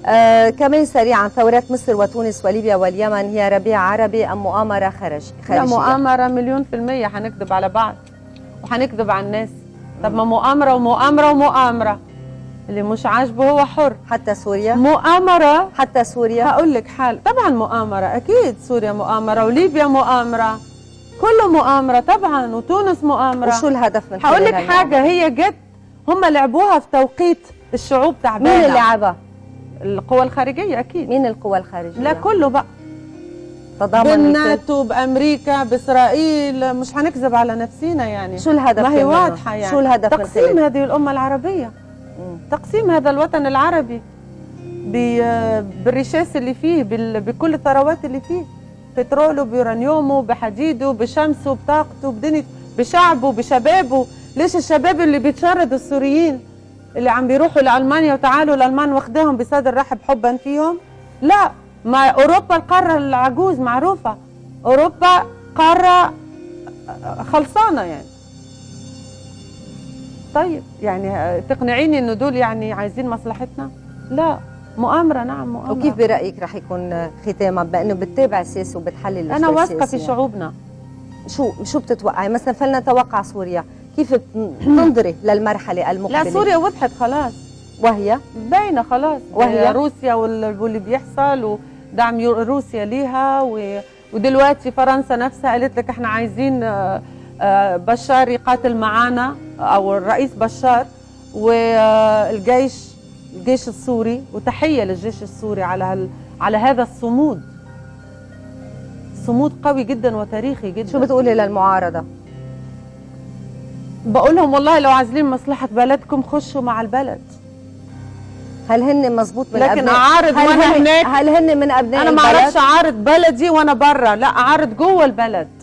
آه كمان سريعا ثورات مصر وتونس وليبيا واليمن هي ربيع عربي ام مؤامره خارج لا مؤامره مليون في الميه حنكذب على بعض وحنكذب على الناس طب ما مؤامره ومؤامره ومؤامره اللي مش عاجبه هو حر حتى سوريا مؤامره حتى سوريا هقول لك حال طبعا مؤامره اكيد سوريا مؤامره وليبيا مؤامره كله مؤامره طبعا وتونس مؤامره وشو الهدف من هقول لك حاجه هي جت هم لعبوها في توقيت الشعوب تعبانه مين اللي لعبها القوى الخارجيه اكيد مين القوى الخارجيه لا كله بقى تضامن بالناتو بامريكا باسرائيل مش هنكذب على نفسينا يعني شو الهدف ما هي واضحه يعني شو الهدف تقسيم هذه الامه العربيه مم. تقسيم هذا الوطن العربي بالرشاس اللي فيه بكل الثروات اللي فيه بتروله بيورانيومه بحديده بشمسه بطاقته بدنيا بشعبه بشبابه ليش الشباب اللي بيتشردوا السوريين اللي عم بيروحوا لالمانيا وتعالوا الالمان واخداهم بصدر رحب حبا فيهم لا ما اوروبا القاره العجوز معروفه اوروبا قاره خلصانه يعني طيب يعني تقنعيني انه دول يعني عايزين مصلحتنا لا مؤامرة نعم مؤامرة وكيف برأيك رح يكون ختامها بأنه بتتابع السياسة وبتحلل أنا واثقة في شعوبنا شو شو بتتوقعي مثلا فلنتوقع سوريا كيف تنظري للمرحلة المقبلة لا سوريا وضحت خلاص وهي باينة خلاص وهي روسيا واللي بيحصل ودعم روسيا ليها ودلوقتي فرنسا نفسها قالت لك احنا عايزين بشار يقاتل معانا او الرئيس بشار والجيش الجيش السوري وتحيه للجيش السوري على هال على هذا الصمود صمود قوي جدا وتاريخي جدا شو بتقولي للمعارضه بقول لهم والله لو عايزين مصلحه بلدكم خشوا مع البلد هل هن مزبوط من لكن أبناء اعارض وانا هناك هل هن من ابناء انا ما اعرفش اعارض بلدي وانا برا لا اعارض جوه البلد